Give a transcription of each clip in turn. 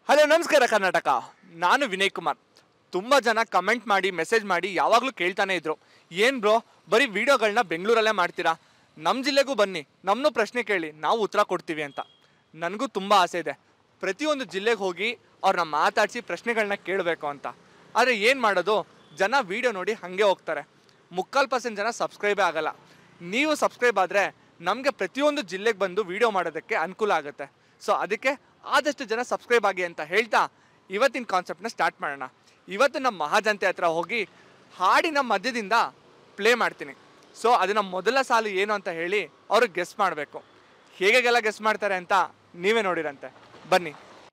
Hello ನಮಸ್ಕಾರ ಕರ್ನಾಟಕ ನಾನು ವಿನಯ್ ಕುಮಾರ್ ತುಂಬ ಜನ ಕಮೆಂಟ್ ಮಾಡಿ ಮೆಸೇಜ್ ಮಾಡಿ ಯಾವಾಗಲೂ ಕೇಳ್ತಾನೆ ಇದ್ರು ಏನು ಬ್ರೋ ಬರೀ ವಿಡಿಯೋಗಳನ್ನ ಬೆಂಗಳೂರಲ್ಲೇ ಮಾಡ್ತೀರಾ ನಮ್ಮ ಜಿಲ್ಲೆಗೂ ಬನ್ನಿ ನಮ್ಮನ್ನು ಪ್ರಶ್ನೆ ಕೇಳಿ ನಾವು ಉತ್ತರ ಕೊಡ್ತೀವಿ ಅಂತ ನನಗೂ ತುಂಬ ಆಸೆ ಇದೆ ಪ್ರತಿಯೊಂದು ಜಿಲ್ಲೆಗೆ ಹೋಗಿ ಅವ್ರನ್ನ ಮಾತಾಡಿಸಿ ಪ್ರಶ್ನೆಗಳನ್ನ ಕೇಳಬೇಕು ಅಂತ ಆದರೆ ಏನು ಮಾಡೋದು ಜನ ವಿಡಿಯೋ ನೋಡಿ ಹಾಗೆ ಹೋಗ್ತಾರೆ ಮುಕ್ಕಾಲು ಪರ್ಸೆಂಟ್ ಜನ ಸಬ್ಸ್ಕ್ರೈಬೇ ಆಗಲ್ಲ ನೀವು ಸಬ್ಸ್ಕ್ರೈಬ್ ಆದರೆ ನಮಗೆ ಪ್ರತಿಯೊಂದು ಜಿಲ್ಲೆಗೆ ಬಂದು ವಿಡಿಯೋ ಮಾಡೋದಕ್ಕೆ ಅನುಕೂಲ ಆಗುತ್ತೆ ಸೊ ಅದಕ್ಕೆ ಆದಷ್ಟು ಜನ ಸಬ್ಸ್ಕ್ರೈಬ್ ಆಗಿ ಅಂತ ಹೇಳ್ತಾ ಇವತ್ತಿನ ಕಾನ್ಸೆಪ್ಟ್ನ ಸ್ಟಾರ್ಟ್ ಮಾಡೋಣ ಇವತ್ತು ನಮ್ಮ ಮಹಾಜನತೆ ಹತ್ರ ಹೋಗಿ ಹಾಡಿನ ಮಧ್ಯದಿಂದ ಪ್ಲೇ ಮಾಡ್ತೀನಿ ಸೊ ಅದನ್ನ ಮೊದಲ ಸಾಲು ಏನು ಅಂತ ಹೇಳಿ ಅವರು ಗೆಸ್ ಮಾಡಬೇಕು ಹೇಗೆಲ್ಲ ಗೆಸ್ ಮಾಡ್ತಾರೆ ಅಂತ ನೀವೇ ನೋಡಿರಂತೆ ಬನ್ನಿ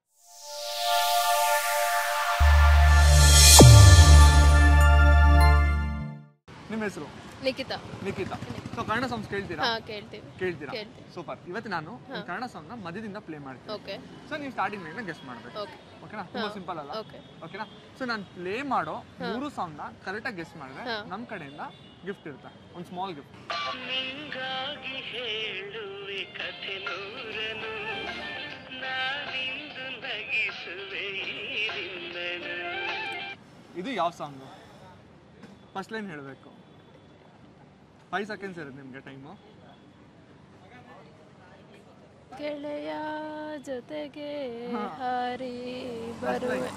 ನಿಮ್ಮ ಹೆಸರು ನಿಖಿತಾ ನಿಖಿತಾ ಸೊ ಕನ್ನಡ ಸಾಂಗ್ಸ್ ಕೇಳ್ತೀರಾ ಹಾ ಕೇಳ್ತೀವಿ ಕೇಳ್ತೀರಾ ಕೇಳ್ತೀವಿ. ಸೂಪರ್ ಇವತ್ತು ನಾನು ಒಂದ್ ಕನ್ನಡ ಸಾಂಗ್ನ ಮಧ್ಯದಿಂದ ಪ್ಲೇ ಮಾಡ್ತೀನಿ ಓಕೆ ಸೊ ನೀವು ಸ್ಟಾರ್ಟಿಂಗ್ ಲೈನ್ ಗೆಸ್ ಮಾಡಬೇಕು ಓಕೆ ಓಕೆನಾ ತುಂಬಾ ಸಿಂಪಲ್ ಅಲ್ಲ ಓಕೆ ಓಕೆನಾ ಸೊ ನಾನು ಪ್ಲೇ ಮಾಡೋ ಮೂರು ಸಾಂಗ್ನ ಕರೆಕ್ಟಾಗಿ ಗೆಸ್ ಮಾಡಿದ್ರೆ ಹಾ. ನಮ್ಮ ಕಡೆಯಿಂದ ಗಿಫ್ಟ್ ಇರುತ್ತೆ ಒಂದು ಸ್ಮಾಲ್ ಗಿಫ್ಟ್ ನಿಂಗಾಗಿ ಹೇಳುವೆ ಕಥೆ ನೂರನು ನಾನಿಂದು ನಗಿಸುವೆ ಈ ನಿನ್ನನು ಇದು ಯಾವ ಸಾಂಗು ಫಸ್ಟ್ ಲೈನ್ ಹೇಳಬೇಕು ಫೈವ್ ಸೆಕೆಂಡ್ಸ್ ಇರುತ್ತೆ ನಿಮಗೆ ಟೈಮು ಗೆಳೆಯ ಜೊತೆಗೆ ಹಾ. ಹಾರಿ ಬರುವೆ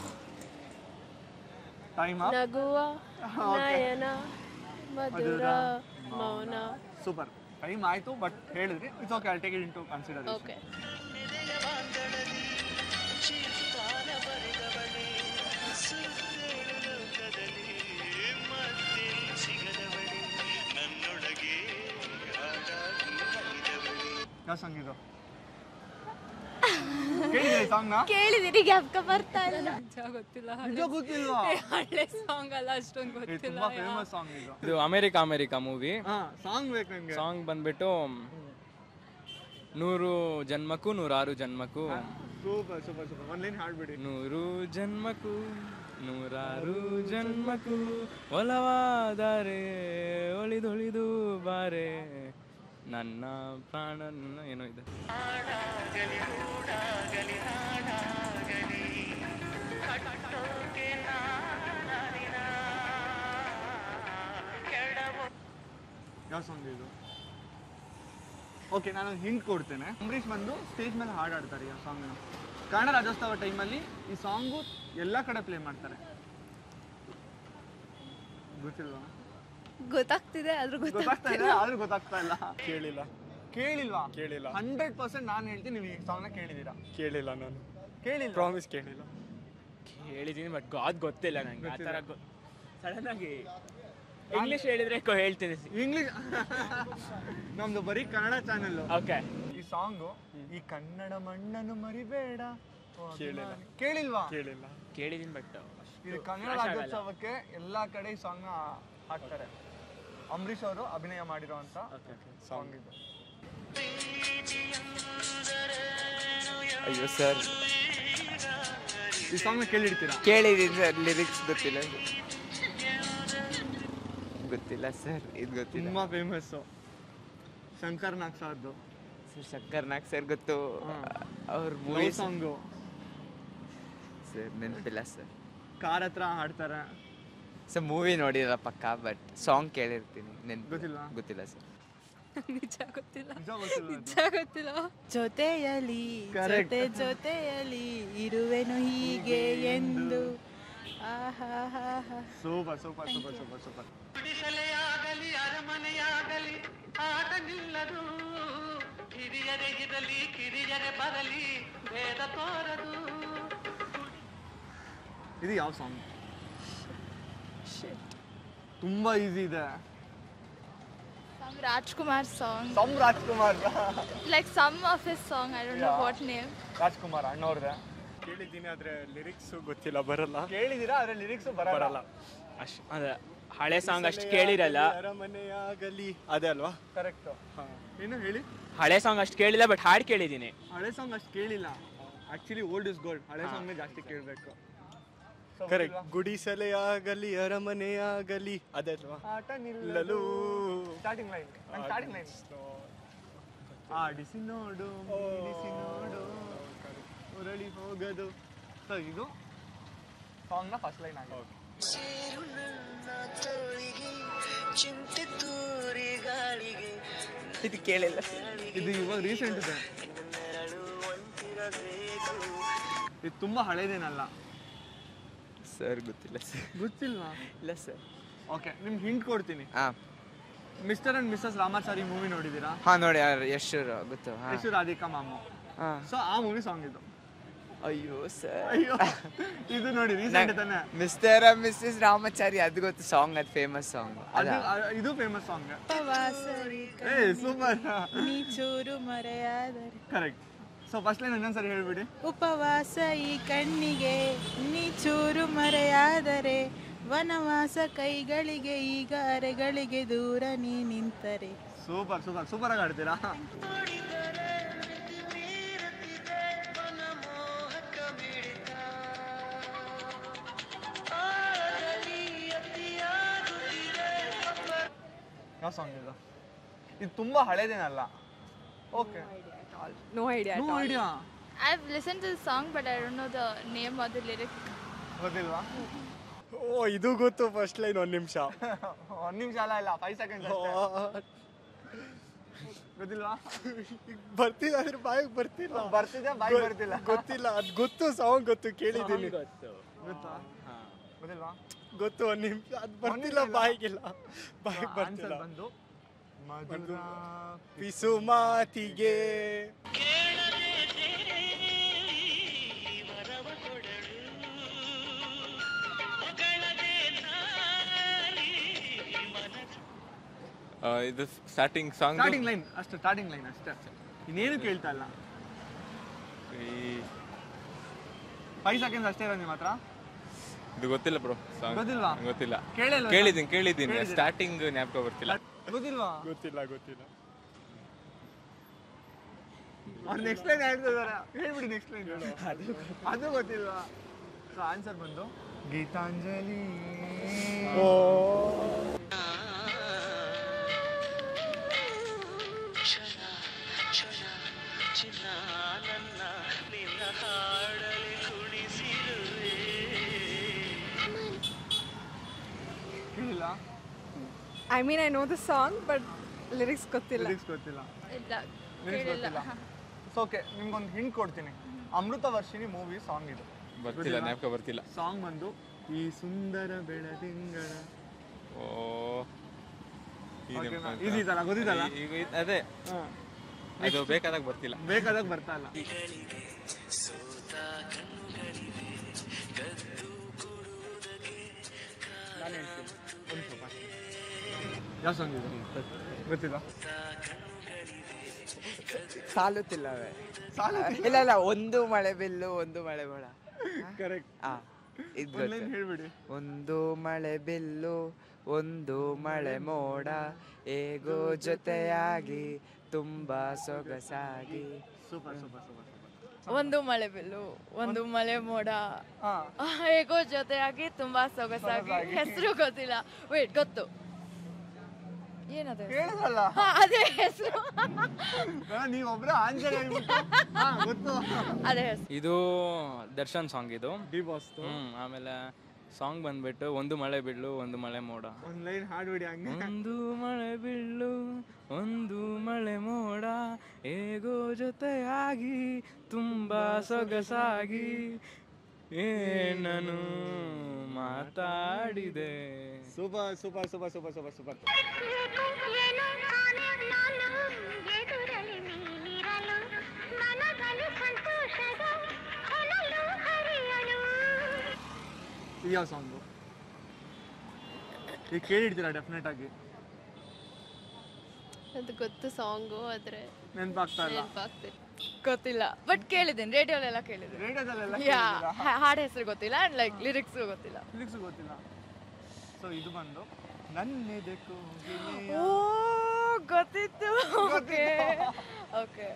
ಟೈಮ್ ನಗುವ Okay. ನಯನ ಮಧುರ ಮಧುರ ಮೌನ ಸೂಪರ್ ಟೈಮ್ ಆಯಿತು ಬಟ್ ಹೇಳಿದ್ರಿ it's okay I take it into consider okay ನೆರೆಯ ಬಾಂಧಳದಿ ಚಿತ್ತಾನ ಬರೆದವಳೆ ಸುತ್ತೇಳು ಲೋಕದಲ್ಲಿ ಮತ್ತೆ ಸಿಗದವಳೆ ನನ್ನೊಳಗೆ ಹಾಡಾಗಿ ಹರಿದವಳೆ ಯಾವ ಸಾಂಗ್ ಇದು ಕೇಳಿದ್ರಿ ಸಾಂಗ್ನ ಕೇಳಿದಿರಿ ಜ್ಞಾಪಕ ಬರ್ತಾ ಇಲ್ಲ ಗೊತ್ತಿಲ್ಲ ನಿಜ ಗೊತ್ತಿಲ್ವಾ ಹಳೆ ಸಾಂಗ್ ಅಲ್ಲ ಅಷ್ಟೊಂದು ಇದು ಗೊತ್ತಿಲ್ಲ ತುಂಬಾ ಫೇಮಸ್ ಸಾಂಗ್ ಇದು ಇದು ಅಮೆರಿಕ ಅಮೆರಿಕ ಮೂವಿ ಹಾ ಸಾಂಗ್ ಬೇಕು ನಂಗೆ ಸಾಂಗ್ ಬಂದ್ಬಿಟ್ಟು ನೂರು ಜನ್ಮಕ್ಕೂ ನೂರಾರು ಜನ್ಮಕ್ಕೂ ಸೂಪರ್ ಸೂಪರ್ ಸೂಪರ್ ಒಂದ್ ಲೈನ್ ಹಾಡ್ಬಿಡಿ ನೂರು ಜನ್ಮಕ್ಕೂ ನೂರಾರು ಜನ್ಮಕ್ಕೂ ಒಲವಾದರೆ ಒಳಿದೊಳಿದು ಬಾರೆ ನನ್ನ ಪ್ರಾಣ ನನ್ನ ಏನೋ ಇದೆ ಹಾಡಾಗಲಿ ಹೂಡಾಗಲಿ ಹಾಡಾಗಲಿ ಕಟ್ಟೋಕೆ ನಾನಿನ ಕೆಡವೋ ಯಾವ ಸಾಂಗ್ ಇದು ಓಕೆ ನಾನು ಹಿಂಟ್ ಕೊಡ್ತೇನೆ ಅಂಬರೀಷ್ ಬಂದು ಸ್ಟೇಜ್ ಮೇಲೆ ಹಾಡಾಡ್ತಾರೆ ಈ ಸಾಂಗ್ನ ಕನ್ನಡ ರಾಜ್ಯೋತ್ಸವ ಟೈಮಲ್ಲಿ ಈ ಸಾಂಗು ಎಲ್ಲ ಕಡೆ ಪ್ಲೇ ಮಾಡ್ತಾರೆ ಗೊತ್ತಿಲ್ವಾ ಗೊತ್ತಾಗ್ತಿದೆ ಆದ್ರೂ ಗೊತ್ತಾಗ್ತಾ ಇದೆ ಆದ್ರೂ ಗೊತ್ತಾಗ್ತಾ ಇಲ್ಲ ಕೇಳಿಲ್ಲ ಕೇಳಿಲ್ವಾ ಕೇಳಿಲ್ಲ ಹಂಡ್ರೆಡ್ ಪರ್ಸೆಂಟ್ ನಾನು ಹೇಳ್ತೀನಿ ನೀವು ಈ ಸಾಂಗ್ನ ಕೇಳಿದ್ದೀರಾ ಕೇಳಿಲ್ಲ ನಾನು ಕೇಳಿಲ್ಲ ಪ್ರಾಮಿಸ್ ಕೇಳಿಲ್ಲ ಹೇಳಿದ್ದೀನಿ ಬಟ್ ಗಾದ್ ಗೊತ್ತಿಲ್ಲ ನಂಗೆ ಆ ಥರ ಸಡನ್ ಆಗಿ ಇಂಗ್ಲಿಷ್ ಹೇಳಿದ್ರೆ ಕೊ- ಹೇಳ್ತೀನಿ ಇಂಗ್ಲಿಷ್ ನಮ್ದು ಬರೀ ಕನ್ನಡ ಚಾನೆಲ್ ಓಕೆ ಈ ಸಾಂಗು ಈ ಕನ್ನಡ ಮಣ್ಣನ್ನು ಮರಿಬೇಡ ಓ, ಕೇಳಿಲ್ಲ. ಅಭಿಮಾನಿ. ಕೇಳಿಲ್ವಾ ಕೇಳಿಲ್ಲ ಕೇಳಿದ್ದೀನಿ ಬಟ್ ಇದು ಕನ್ನಡ ರಾಜ್ಯೋತ್ಸವಕ್ಕೆ ಎಲ್ಲಾ ಕಡೆ ಈ ಸಾಂಗ್ ಹಾಕ್ತಾರೆ ಅಂಬರೀಷ್ ಅವರು ಅಭಿನಯ ಮಾಡಿರುವಂತ ಸಾಂಗ್ ಇದು ಅಯ್ಯೋ ಸರ್ ಈ ಸಾಂಗ್ ಕೇಳಿರ್ತೀರಾ ಕೇಳಿದ್ದೀನಿ ಸರ್ ಲಿರಿಕ್ಸ್ ಗೊತ್ತಿಲ್ಲ ಗೊತ್ತಿಲ್ಲ ಸರ್ ಇದು ಗೊತ್ತಿಲ್ಲ ತುಂಬಾ ಫೇಮಸ್ ಶಂಕರ್ ನಾಗ್ ಸರ್ದು ಸರ್ ಶಂಕರ್ ನಾಗ್ ಸರ್ ಗೊತ್ತು ಅವ್ರ ಲವ್ ಮೂವಿ ಸಾಂಗು ಸರ್ ನೆನಪಿಲ್ಲ ಸರ್ ಕಾರ್ ಹತ್ರ ಹಾಡ್ತಾರೆ ಸರ್ ಮೂವಿ ನೋಡಿರಲ್ಲ ಪಕ್ಕ ಬಟ್ ಸಾಂಗ್ ಕೇಳಿರ್ತೀನಿ ನೆನ್ಪು ಗೊತ್ತಿಲ್ವಾ? ಗೊತ್ತಿಲ್ಲ ಸರ್ ನಿಜ ಗೊತ್ತಿಲ್ಲ ನಿಜ ಗೊತ್ತಿಲ್ಲ ಅದು. ನಿಜ ಗೊತ್ತಿಲ್ಲ ಜೊತೆಯಲಿ Correct. ಜೊತೆ ಜೊತೆಯಲಿ ಇರುವೆನು ಹೀಗೆ ಎಂದು ಆಹಾಹಾಹಾ. Super super super super super ಗುಡಿಸಲೆಯಾಗಲಿ ಅರಮನೆಯಾಗಲಿ ಆಟ ನಿಲ್ಲದು ಹಿರಿಯರೇ ಇರಲಿ ಕಿರಿಯರೇ ಬರಲಿ ಭೇದ ತೋರದು ಇದು ಯಾವ ಸಾಂಗ್ ತುಂಬಾ ಈಸಿ ಇದೆ Some Rajkumar song, some Rajkumar like some of his song, I don't know Yeah. what name. Rajkumar ಅಣ್ಣವ್ರದೆ ಕೇಳಿದ್ದೀನಿ ಆದ್ರೆ ಲಿರಿಕ್ಸ್ ಗೊತ್ತಿಲ್ಲ ಬರಲ್ಲ ಕೇಳಿದೀರಾ ಆದ್ರೆ ಲಿರಿಕ್ಸ್ ಬರಲ್ಲ ಬರಲ್ಲ ಅಷ್ಟು ಅದ ಹಳೆ ಸಾಂಗ್ ಅಷ್ಟು ಕೇಳಿರಲ್ಲ ಅರಮನೆಯಾಗಲಿ ಅದೇ ಅಲ್ವಾ ಕರೆಕ್ಟ್ ಏನು ಹೇಳಿ ಹಳೆ ಸಾಂಗ್ ಅಷ್ಟು ಕೇಳಿಲ್ಲ ಬಟ್ ಹಾಡು ಕೇಳಿದ್ದೀನಿ ಹಳೆ ಸಾಂಗ್ ಅಷ್ಟು ಕೇಳಿಲ್ಲ ಆಕ್ಚುಲಿ ಓಲ್ಡ್ ಇಸ್ ಗೋಲ್ಡ್ ಹಳೆ ಸಾಂಗ್ ಜಾಸ್ತಿ ಕೇಳಬೇಕು ಕರೆಕ್ಟ್ ಗುಡಿಸಲೆಯಾಗಲಿ ಅರಮನೆಯಾಗಲಿ ಅದೇ ಅಲ್ವಾ ಆಟ ನಿಲ್ಲಲು ಸ್ಟಾರ್ಟಿಂಗ್ ಲೈನ್ ಸ್ಟಾರ್ಟಿಂಗ್ ಲೈನ್ ಆಡಿಸಿ ನೋಡು ಮೀರಿಸಿ ನೋಡು ಉರಳಿ ಹೋಗದು ಸೊ ಇದು ಸಾಂಗ್ನ ಫಸ್ಟ್ ಲೈನ್ ಆಗಿದೆ ಇದು ಕೇಳಿಲ್ಲ ಇದು ಇವಾಗ ರೀಸೆಂಟ್ ಇದೆ ಇದು ತುಂಬಾ ಹಳೇದೇನಲ್ಲ ಸರ್ ಗೊತ್ತಿಲ್ಲ ಸರ್ ಗೊತ್ತಿಲ್ವಾ ಇಲ್ಲ ಸರ್ ಓಕೆ ನಿಮ್ಗೆ ಹಿಂಟ್ ಕೊಡ್ತೀನಿ ಹಾಂ mister and missus Ramachari movie ನೋಡಿದೀರಾ ಹಾಂ ನೋಡಿ ಯಾರು ಎಷ್ಟು ಗೊತ್ತು ಹಾಂ ಯಶು ರಾಧಿಕಾ ಮಾಮು ಹಾಂ ಸೊ ಆ ಮೂವಿ ಸಾಂಗ್ ಇದು ಅಯ್ಯೋ ಸರ್ ಅಯ್ಯೋ ಇದು ನೋಡಿ ರೀಸೆಂಟ್ ತಾನೆ ಮಿಸ್ಟರ್ ಮಿಸ್ಸಸ್ ರಾಮಚಾರಿ ಅದು ಗೊತ್ತು ಸಾಂಗ್ ಅದು ಫೇಮಸ್ ಸಾಂಗ್ ಅದು ಅ- ಇದು ಫೇಮಸ್ ಸಾಂಗ್ ಉಪವಾಸರಿ ಏ ಸೂಪರ್ ನೀ ಚೂರು ಮರೆಯಾದರೆ ಕರೆಕ್ಟ್ ಸೊ ಫಸ್ಟ್ ಲೈನ್ ಇನ್ನೊಂದ್ಸರಿ ಹೇಳ್ಬಿಡಿ ಉಪವಾಸ ಈ ಕಣ್ಣಿಗೆ ನೀ ಚೂರು ಮರೆಯಾದರೆ ವನವಾಸ ಕೈಗಳಿಗೆ ಈಗ ಅರೆಗಳಿಗೆ ದೂರ ನೀ ನಿಂತರೆ ಸೂಪರ್ ಸೂಪರ್ ಸೂಪರ್ ಆಗಿ ಆಡ್ತೀರಾ ಯಾವ ಸಾಂಗ್ ಇದು ಇದು ತುಂಬಾ ಹಳೇದೇನಲ್ಲ okay no idea no idea I've listened to the song, but I don't know the name or the lyric. ಗೊತ್ತಿಲ್ವಾ ಓ ಇದು ಗೊತ್ತು ಫಸ್ಟ್ ಲೈನ್ ಒಂದು ನಿಮಿಷ ಒಂದ್ ನಿಮಿಷ ಅಲ್ಲ ಇಲ್ಲ ಫೈವ್ ಸೆಕೆಂಡ್ಸ್ ಗೊತ್ತಿಲ್ವಾ ಬರ್ತಿಲ್ಲ ಅದ್ರ ಬಾಯಿಗೆ ಬರ್ತಿಲ್ಲ ಬರ್ತಿದೆ ಬಾಯಿ ಬರ್ತಿಲ್ಲ ಗೊತ್ತಿಲ್ಲ ಅದು ಗೊತ್ತು ಸಾಂಗ್ ಗೊತ್ತು ಕೇಳಿದ್ದೀನಿ ಗೊತ್ತು ಗೊತ್ತಾ ಗೊತ್ತಿಲ್ವಾ ಗೊತ್ತು ಒಂದ್ ನಿಮಿಷ ಅದು ಬರ್ತಿಲ್ಲ ಬಾಯಿಗಿಲ್ಲ ಬಾಯಿಗೆ ಆನ್ಸರ್ ಬರ್ತಿಲ್ಲ ಬಂದು ಮಧುರ ಪಿಸು ಮಾತಿಗೆ ಇದು ಸ್ಟಾರ್ಟಿಂಗ್ ಸಾಂಗ್ ಸ್ಟಾರ್ಟಿಂಗ್ ಲೈನ್ ಅಷ್ಟೇ ಸ್ಟಾರ್ಟಿಂಗ್ ಲೈನ್ ಅಷ್ಟೇ ಇನ್ನೇನು ಕೇಳ್ತಾ ಇಲ್ಲ ಫೈವ್ ಸೆಕೆಂಡ್ಸ್ ಅಷ್ಟೇ ಇರೋ ನಿಮ್ಮ ಹತ್ರ ಇದು ಗೊತ್ತಿಲ್ಲ ಬ್ರೋ ಸಾಂಗ್ ಗೊತ್ತಿಲ್ವಾ? ಗೊತ್ತಿಲ್ಲ ಕೇಳಿಲ್ವಾ? ಕೇಳಿದ್ದೀನಿ ಕೇಳಿದ್ದೀನಿ ಕೇಳಿದ್ದೀರಾ? ಸ್ಟಾರ್ಟಿಂಗ್ ಜ್ಞಾಪಕ ಬರ್ತಿಲ್ಲ ಗೊತ್ತಿಲ್ವಾ ಗೊತ್ತಿಲ್ಲ ಗೊತ್ತಿಲ್ಲ ಅವ್ರು ನೆಕ್ಸ್ಟ್ ಲೈನ್ ಹೇಳ್ತಿದಾರೆ ಹೇಳ್ಬಿಡಿ ನೆಕ್ಸ್ಟ್ ಲೈನ್ ಅದು ಗೊತ್ತಿಲ್ವಾ ಸೊ ಆನ್ಸರ್ ಬಂದು ಗೀತಾಂಜಲಿ ಓ ಚಿನ್ನ ನನ್ನ ನಿನ್ನ ಹಾಡಲಿ ಕುಣಿಸಿರುವೆ ಕೇಳಿಲ್ಲ I mean I know the song but lyrics ಗೊತ್ತಿಲ್ಲ ಲಿರಿಕ್ಸ್ ಗೊತ್ತಿಲ್ಲ ಇಲ್ಲ ಲಿರಿಕ್ಸ್ ಕೇಳಿಲ್ಲ ಗೊತ್ತಿಲ್ಲ ಸೊ ಓಕೆ ನಿಮ್ಗೊಂದು ಹಿಂಟ್ ಕೊಡ್ತೀನಿ ಅಮೃತ ವರ್ಷಿಣಿ ಮೂವಿ ಸಾಂಗ್ ಇದು ಬರ್ತಿಲ್ಲ ಜ್ಞಾಪಕ ಬರ್ತಿಲ್ಲ ಸಾಂಗ್ ಬಂದು ಈ ಸುಂದರ ಬೆಳದಿಂಗಳ ಓ ಈ Okay, ನೆನ್ಪು ನಾ- ಆಯ್ತಾ? easy ಇದಲ್ಲ, ಗೊತ್ತಿದ್ದಲ್ಲ? ಈಗ ಇದ್- ಅದೇ ಅದು ಬೇಕಾದಾಗ ಬರ್ತಿಲ್ಲ ಬೇಕಾದಾಗ ಬರ್ತಾ ಇಲ್ಲ ನಾನು ಹೇಳ್ತೀನಿ ಒಂದು ಸ್ವಲ್ಪ ಅಷ್ಟೇ. ಯಾವ ಸಾಂಗ್ ಇದು ಗೊತ್ತಿಲ್ಲ ಸಾಲುತ್ತಿಲ್ಲವೇ ಸಾಲುತ್ತಿಲ್ಲ? ಇಲ್ಲ ಇಲ್ಲ ಒಂದು ಮಳೆ ಬಿಲ್ಲು ಒಂದು ಮಳೆ ಮೋಡ ಕರೆಕ್ಟ್ ಆ ಇದು ಒಂದು ಲೈನ್ ಹೇಳ್ಬಿಡಿ ಒಂದು ಮಳೆ ಬಿಲ್ಲು ಒಂದು ಮಳೆ ಮೋಡ ಹೇಗೋ ಜೊತೆಯಾಗಿ ತುಂಬಾ ಸೊಗಸಾಗಿ ಸೂಪರ್ ಸೂಪರ್ ಸೂಪರ್ ಸೂಪರ್ ಒಂದು ಮಳೆ ಬಿಲ್ಲು ಒಂದು ಮಳೆ ಮೋಡ ಹಾ ಹೇಗೋ ಜೊತೆಯಾಗಿ ತುಂಬಾ ಸೊಗಸಾಗಿ ಸೊಗಸಾಗಿ. ಹೆಸರು ಗೊತ್ತಿಲ್ಲ ವೇಟ್ ಗೊತ್ತು ಏನದು ಕೇಳಿದಲ್ಲ ಹಾ, ಅದೇ ಹೆಸರು ನೀವು ಒಬ್ರು ಆನ್ಸರ್ ಹೇಳ್ಬಿಟ್ಟು ಹಾ ಗೊತ್ತು ಅದೇ ಹೆಸರು ಇದು ದರ್ಶನ್ ಸಾಂಗ್ ಇದು ಡಿ ಬಾಸ್ ಹ್ಮ್ ಆಮೇಲೆ ಸಾಂಗ್ ಬಂದ್ಬಿಟ್ಟು ಒಂದು ಮಳೆ ಬಿಡ್ಲು ಒಂದು ಮಳೆ ಮೋಡ ಒಂದ್ ಲೈನ್ ಹಾಡ್ಬಿಡಿ ಹಂಗೆ ಒಂದು ಮಳೆ ಬಿಲ್ಲು ಒಂದು ಮಳೆ ಮೋಡ ಹೇಗೋ ಜೊತೆಯಾಗಿ ತುಂಬಾ ಸೊಗಸಾಗಿ ಏನನು ಮಾತಾಡಿದೆ super super super super super super ಇದು ಯಾವ ಸಾಂಗು ಈಗ ಕೇಳಿಡ್ತೀರಾ ಡೆಫಿನೆಟ್ ಆಗಿ ಅದು ಗೊತ್ತು ಸಾಂಗು ಆದ್ರೆ ನೆನಪಾಗ್ತಾ ಇಲ್ಲ ನೆನಪಾಗ್ತಿಲ್ಲ ಗೊತ್ತಿಲ್ಲ ಬಟ್ ಕೇಳಿದ್ದೀನಿ ರೇಡಿಯೋಲೆಲ್ಲ ಕೇಳಿದ್ದೀನಿ ರೇಡಿಯೋದಲ್ಲೆಲ್ಲ ಯಾ ಹಾಡು ಹೆಸರು ಗೊತ್ತಿಲ್ಲ ಅಂಡ್ ಲೈಕ್ ಲಿರಿಕ್ಸ್ ಗೊತ್ತಿಲ್ಲ ಲಿರಿಕ್ಸ್ ಗೊತ್ತಿಲ್ಲ ಸೊ ಇದು ಬಂದು ನನ್ನೆದೆ ಕೋಗಿಲೆಯ ಓ ಗೊತ್ತಿತ್ತು ಓಕೆ ಓಕೆ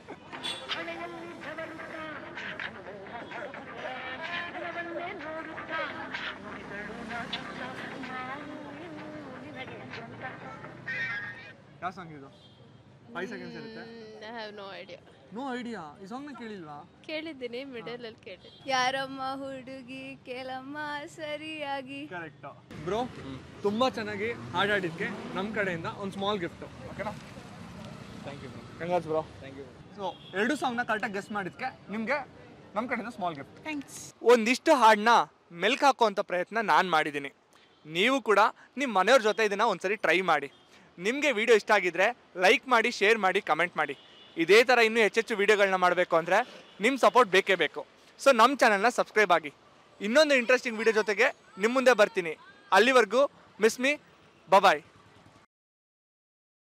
ಯಾವ ಸಾಂಗ್ ಇದು ಫೈವ್ ಸೆಕೆಂಡ್ಸ್ ಇರುತ್ತೆ I have no idea no idea ಈ ಸಾಂಗ್ನ ಕೇಳಿಲ್ವಾ ಕೇಳಿದ್ದೀನಿ ಮಿಡಲಲ್ಲಿ ಕೇಳಿದ್ದೆ ಯಾರಮ್ಮ ಹುಡುಗಿ ಕೇಳಮ್ಮ ಸರಿಯಾಗಿ ಕರೆಕ್ಟ್ ಬ್ರೋ ತುಂಬಾ ಚೆನ್ನಾಗಿ ಹಾಡಾಡಿದ್ಕೆ ನಮ್ಮ ಕಡೆಯಿಂದ ಒಂದು ಸ್ಮಾಲ್ ಗಿಫ್ಟ್ ಓಕೆನಾ thank you bro congrats bro thank you so ಎರಡು ಸಾಂಗ್ನ ಕರೆಕ್ಟಾಗಿ ಗೆಸ್ ಮಾಡಿದ್ಕೆ ನಿಮಗೆ ನಮ್ಮ ಕಡೆಯಿಂದ ಸ್ಮಾಲ್ ಗಿಫ್ಟ್ ಥ್ಯಾಂಕ್ಸ್ ಒಂದಿಷ್ಟು ಹಾಡನ್ನ ಮೆಲ್ಕ್ ಹಾಕುವಂಥ ಪ್ರಯತ್ನ ನಾನು ಮಾಡಿದ್ದೀನಿ ನೀವು ಕೂಡ ನಿಮ್ಮ ಮನೆಯವ್ರ ಜೊತೆ ಇದನ್ನು ಒಂದ್ಸರಿ ಟ್ರೈ ಮಾಡಿ ನಿಮಗೆ ವಿಡಿಯೋ ಇಷ್ಟ ಆಗಿದ್ರೆ ಲೈಕ್ ಮಾಡಿ ಶೇರ್ ಮಾಡಿ ಕಮೆಂಟ್ ಮಾಡಿ ಇದೇ ಥರ ಇನ್ನೂ ಹೆಚ್ಚೆಚ್ಚು ವೀಡಿಯೋಗಳನ್ನ ಮಾಡಬೇಕು ಅಂದರೆ ನಿಮ್ಮ ಸಪೋರ್ಟ್ ಬೇಕೇ ಬೇಕು ಸೊ ನಮ್ಮ ಚಾನಲ್ನ ಸಬ್ಸ್ಕ್ರೈಬ್ ಆಗಿ ಇನ್ನೊಂದು ಇಂಟ್ರೆಸ್ಟಿಂಗ್ ವಿಡಿಯೋ ಜೊತೆಗೆ ನಿಮ್ಮ ಮುಂದೆ ಬರ್ತೀನಿ ಅಲ್ಲಿವರೆಗೂ ಮಿಸ್ ಮೀ ಬಬಾಯ್